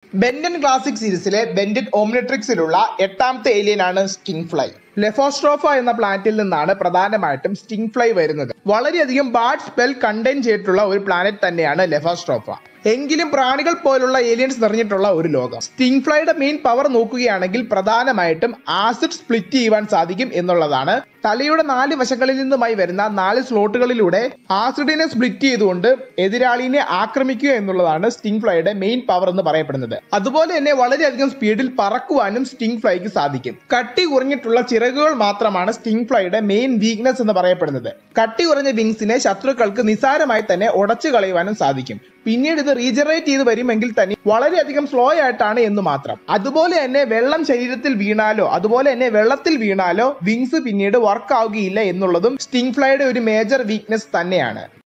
ബെൻഡൻ classic സീരീസിലെ ബെൻഡൻ ഓംനിട്രിക്സിലുള്ള എട്ടാമത്തെ alien ആണ് സ്റ്റിംഗ് ഫ്ലൈ ലെഫോസ്ട്രോഫ എന്ന പ്ലാനറ്റിൽ നിന്നാണ് പ്രധാനമായിട്ടും സ്റ്റിംഗ് ഫ്ലൈ വരുന്നത് വളരെയധികം ബാഡ് സ്പെൽ കണ്ടെയ്ൻ ചെയ്തിട്ടുള്ള ഒരു പ്ലാനറ്റ് തന്നെയാണ് ലെഫോസ്ട്രോഫ എങ്കിലും പ്രാണികൾ പോലുള്ള ഏലിയൻസ് നിറഞ്ഞിട്ടുള്ള ഒരു ലോകം സ്റ്റിംഗ് ഫ്ലൈയുടെ മെയിൻ പവർ നോക്കുകയാണെങ്കിൽ പ്രധാനമായിട്ടും ആസിഡ് സ്പ്ലിറ്റ് ചെയ്യുവാൻ സാധിക്കും എന്നുള്ളതാണ് തലയുടെ നാല് വശങ്ങളിൽ നിന്നുമായി വരുന്ന നാല് സ്ലോട്ടുകളിലൂടെ ആസിഡിനെ സ്പ്ലിറ്റ് ചെയ്തുകൊണ്ട് എതിരാളിനെ ആക്രമിക്കുക എന്നുള്ളതാണ് സ്റ്റിംഗ് ഫ്ലൈയുടെ മെയിൻ പവർ എന്ന് പറയപ്പെടുന്നത് അതുപോലെ തന്നെ വളരെയധികം സ്പീഡിൽ പറക്കുവാനും സ്റ്റിംഗ് ഫ്ലൈക്ക് സാധിക്കും കട്ടി കുറഞ്ഞിട്ടുള്ള ചിറകുകൾ മാത്രമാണ് സ്റ്റിംഗ് ഫ്ലൈയുടെ മെയിൻ വീക്ക്നെസ് എന്ന് പറയപ്പെടുന്നത് കട്ടി കുറഞ്ഞ വിങ്സിനെ ശത്രുക്കൾക്ക് നിസാരമായി തന്നെ ഉടച്ചു കളയുവാനും സാധിക്കും പിന്നീട് ഇത് റീജനറേറ്റ് ചെയ്ത് വരുമെങ്കിൽ തന്നെ വളരെയധികം സ്ലോ ആയിട്ടാണ് എന്ന് മാത്രം അതുപോലെ തന്നെ വെള്ളം ശരീരത്തിൽ വീണാലോ അതുപോലെ തന്നെ വെള്ളത്തിൽ വീണാലോ വിങ്സ് പിന്നീട് വർക്ക് ആവുകയില്ല എന്നുള്ളതും സ്റ്റിംഗ് ഫ്ലൈയുടെ ഒരു മേജർ വീക്ക്നെസ് തന്നെയാണ്